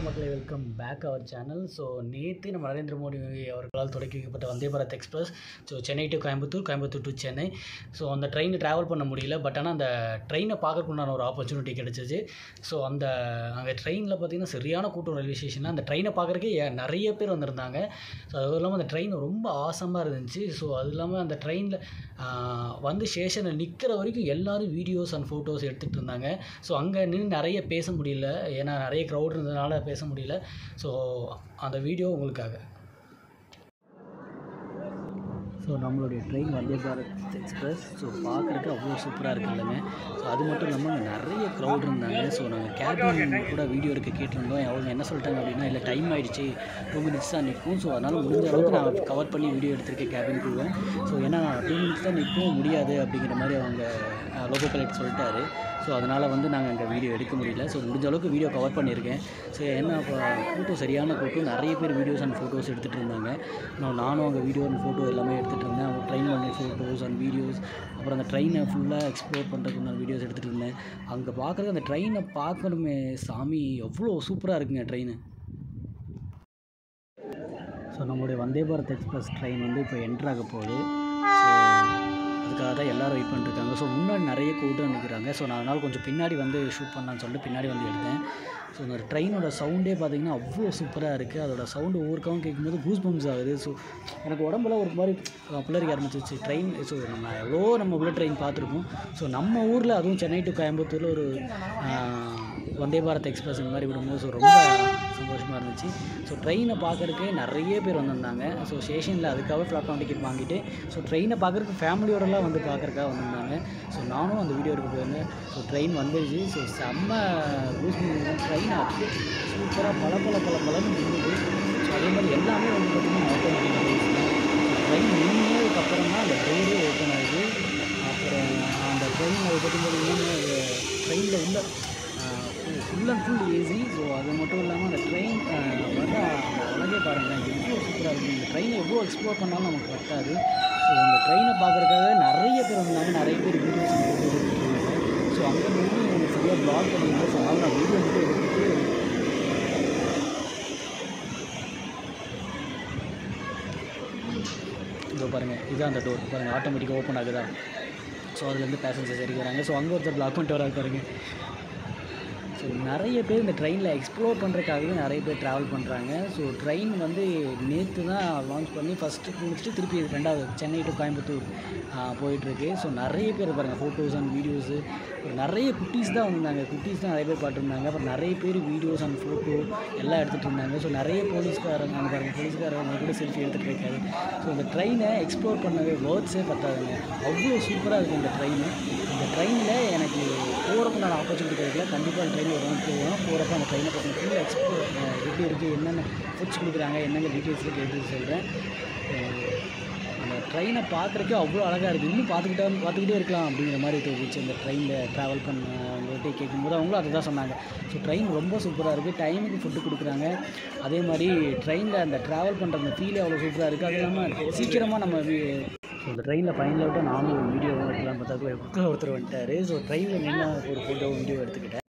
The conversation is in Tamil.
மக்களை welcome back our channel so நேற்று நம்ம நரேந்திர மோடி அவர்களால் தொடக்கி வைக்கப்பட்ட Vande Bharat express so Chennai to Coimbatore Coimbatore to Chennai so அந்த ட்ரெயினை ட்ராவல் பண்ண முடியல பட் ஆனால் அந்த ட்ரெயினை பார்க்கறதுக்குண்டான ஒரு ஆப்பர்ச்சுனிட்டி கிடச்சிச்சு ஸோ அந்த அங்கே ட்ரெயினில் பார்த்தீங்கன்னா சரியான கூட்டம் ரயில்வே ஸ்டேஷனில் அந்த ட்ரெயினை பார்க்குறக்கே நிறைய பேர் வந்திருந்தாங்க ஸோ அதுவும் இல்லாமல் அந்த ட்ரெயின் ரொம்ப ஆசமாக இருந்துச்சு ஸோ அது இல்லாமல் அந்த ட்ரெயினில் வந்து ஸ்டேஷனில் நிற்கிற வரைக்கும் எல்லாரும் வீடியோஸ் அண்ட் ஃபோட்டோஸ் எடுத்துகிட்டு இருந்தாங்க ஸோ அங்கே நின்று நிறைய பேச முடியல ஏன்னா நிறைய க்ரௌட் இருந்ததுனால பேச முடியல ஸோ அந்த வீடியோ உங்களுக்காக ஸோ நம்மளுடைய train Vande Bharat express so பார்க்குறதுக்கு அவ்வளோ சூப்பராக இருக்கு இல்லைங்க ஸோ அது மட்டும் இல்லாமல் அங்கே நிறைய க்ரௌட் இருந்தாங்க ஸோ நாங்கள் கேபின் கூட வீடியோ எடுக்க கேட்டிருந்தோம் அவங்க என்ன சொல்லிட்டாங்க அப்படின்னா இல்லை டைம் ஆகிடுச்சு டூ மினிட்ஸ் தான் நிற்கும் ஸோ அதனால் முடிஞ்ச அளவுக்கு நான் கவர் பண்ணி வீடியோ எடுத்திருக்கேன் கேபினுக்குள்ளே ஸோ ஏன்னா டூ மினிட்ஸ் தான் நிற்கவும் முடியாது அப்படிங்கிற மாதிரி அவங்க லோகோ பைலட் சொல்லிட்டாரு ஸோ அதனால் வந்து நாங்கள் அங்கே வீடியோ எடுக்க முடியல ஸோ முடிஞ்ச அளவுக்கு வீடியோ கவர் பண்ணியிருக்கேன் ஸோ ஏன்னா இப்போ கூட்டம் சரியான கூட்டம் நிறைய பேர் வீடியோஸ் அண்ட் ஃபோட்டோஸ் எடுத்துகிட்டு இருந்தாங்க நான் நானும் அங்கே வீடியோ அண்ட் ஃபோட்டோ எல்லாமே எடுத்துகிட்டு இருந்தேன் அவங்க ட்ரெயின் பண்ணி ஃபோட்டோஸ் அண்ட் வீடியோஸ் அப்புறம் அந்த ட்ரெயினை ஃபுல்லாக எக்ஸ்ப்ளோர் பண்ணுறதுக்கு நான் வீடியோஸ் எடுத்துகிட்டு இருந்தேன் அங்கே பார்க்குறது அந்த ட்ரெயினை பார்க்கணுமே சாமி எவ்வளோ சூப்பராக இருக்குங்க ட்ரெயின் ஸோ நம்மளுடைய வந்தே பாரத் எக்ஸ்பிரஸ் ட்ரெயின் வந்து இப்போ என்ட்ராக போகுது ஸோ அதுக்காக தான் எல்லோரும் வெயிட் பண்ணிருக்காங்க ஸோ முன்னாடி நிறைய கூட்டம் நிற்கிறாங்க ஸோ நான் அதனால் கொஞ்சம் பின்னாடி வந்து ஷூட் பண்ணலான்னு சொல்லிட்டு பின்னாடி வந்து எடுத்தேன் ஸோ அந்த ட்ரெயினோட சவுண்டே பார்த்தீங்கன்னா அவ்வளோ சூப்பராக இருக்குது அதோட சவுண்டு ஒவ்வொருக்கவும் கேட்கும்போது கூஸ் பம்ஸ் ஆகுது ஸோ எனக்கு உடம்புல ஒரு மாதிரி புள்ளரிக்க ஆரம்பிச்சிச்சு ட்ரெயின் ஸோ நம்ம எவ்வளோ நம்ம உள்ள ட்ரெயின் பார்த்துருக்கோம் ஸோ நம்ம ஊரில் அதுவும் சென்னை டு கோயம்புத்தூரில் ஒரு வந்தே பாரத் எக்ஸ்பிரஸ் இந்த மாதிரி விடும்போது ஸோ ரொம்ப சந்தோஷமாக இருந்துச்சு ஸோ ட்ரெயினை பார்க்குறதுக்கு நிறைய பேர் வந்திருந்தாங்க ஸோ ஸ்டேஷனில் அதுக்காக பிளாட்ஃபார்ம் டிக்கெட் வாங்கிட்டு ஸோ ட்ரெயினை பார்க்குறதுக்கு ஃபேமிலியோடலாம் வந்து பார்க்குறக்காக வந்திருந்தாங்க ஸோ நானும் அந்த வீடியோ எடுக்க போயிருந்தேன் ஸோ ட்ரெயின் வந்துருச்சு ஸோ செம்ம ரூஸ் ட்ரெயின் அப்படியே சூப்பராக பல பல பல பலன்னு இருந்தது ஸோ அதே மாதிரி எல்லாமே வந்து பார்த்திங்கன்னா ஆட்டோமேட்டிக் ட்ரெயின் நின்றதுக்கப்புறம் தான் அந்த டோரே ஓப்பன் ஆகுது அப்புறம் அந்த ட்ரெயின் அது பார்த்திங்கன்னா ட்ரெயினில் உள்ள full and full AC so அது மட்டும் இல்லாமல் அந்த ட்ரெயின் வர அந்த அழகே பாருங்களேன் எவ்வளோ சூப்பராக இருக்குது இந்த ட்ரெயினை எவ்வளோ எக்ஸ்ப்ளோர் பண்ணாலும் நமக்கு பத்தாது ஸோ இந்த ட்ரெயினை பார்க்குறதுக்காக நிறைய பேர் வந்தாங்க நிறைய பேர் வீடியோஸ் எடுத்துருக்காங்க ஸோ அங்கே வந்து சரியாக ப்ளாக் பண்ணியிருந்தேன் ஸோ அதனால் நான் வீடியோ மட்டும் எடுத்துகிட்டு இதோ பாருங்கள் இதுதான் அந்த டோர் பாருங்கள் ஆட்டோமேட்டிக்காக ஓப்பன் ஆகுதா ஸோ அதுலேருந்து பேசஞ்சர்ஸ் இறக்கிறாங்க ஸோ அங்கே ஒருத்தர் பிளாக் பண்ணிட்டு வராது பாருங்கள் ஸோ நிறைய பேர் இந்த ட்ரெயினில் எக்ஸ்ப்ளோர் பண்ணுறதுக்காகவே நிறைய பேர் ட்ராவல் பண்ணுறாங்க ஸோ ட்ரெயின் வந்து நேற்று தான் லான்ச் பண்ணி ஃபஸ்ட்டு முடிச்சுட்டு திருப்பி ரெண்டாவது சென்னை டு கோயம்புத்தூர் போயிட்டுருக்கு ஸோ நிறைய பேர் பாருங்கள் ஃபோட்டோஸ் அண்ட் வீடியோஸு ஒரு நிறைய குட்டீஸ் தான் வந்திருந்தாங்க குட்டீஸ் தான் நிறைய பேர் பார்த்துருந்தாங்க அப்புறம் நிறைய பேர் வீடியோஸ் அண்ட் ஃபோட்டோ எல்லாம் எடுத்துகிட்டு இருந்தாங்க ஸோ நிறைய போலீஸ்காரங்க அங்கே பாருங்கள் போலீஸ்காரங்க கூட செல்ஃபி எடுத்துகிட்டு இருக்காரு ஸோ இந்த ட்ரெயினை எக்ஸ்ப்ளோர் பண்ணவே வேர்ட்ஸே பத்தாதுங்க அவ்வளோ சூப்பராக இருக்குது இந்த ட்ரெயின் இந்த ட்ரெயினில் எனக்கு போகிறப்ப நான் ஆப்பர்ச்சுனிட்டி கிடைக்கல கண்டிப்பாக அந்த ட்ரெயின் ஒரு நாள் போவோம் போகிறப்ப அந்த ட்ரெயினை பற்றி ஃபுல் எக்ஸ்ப்ளோர் எப்படி இருக்குது என்னென்ன ஃபுட்ஸ் கொடுக்குறாங்க என்னென்ன டீட்டெயில்ஸில் கேட்டு சொல்கிறேன் அந்த ட்ரெயினை பார்க்குறக்கே அவ்வளோ அழகாக இருக்குது இன்னும் பார்த்துக்கிட்டே பார்த்துக்கிட்டே இருக்கலாம் அப்படிங்கிற மாதிரி தோணுச்சு அந்த ட்ரெயினில் ட்ராவல் பண்ண அவங்கள்ட்ட கேட்கும்போது அவங்களும் அதை தான் சொன்னாங்க ஸோ ட்ரெயின் ரொம்ப சூப்பராக இருக்குது டைமுக்கு ஃபுட்டு கொடுக்குறாங்க அதே மாதிரி ட்ரெயினில் அந்த ட்ராவல் பண்ணுற அந்த ஃபீலே அவ்வளோ சூப்பராக இருக்குது அது இல்லாமல் சீக்கிரமாக நம்ம ஸோ இந்த ட்ரெயினில் ஃபைனல் அவுட்டாக நானும் ஒரு வீடியோ எடுக்கலாம்னு பார்த்தா ஒருத்தர் வந்துட்டார் ஸோ ட்ரெயினில் நின்று ஒரு ஃபோட்டோ வீடியோ எடுத்துக்கிட்டேன்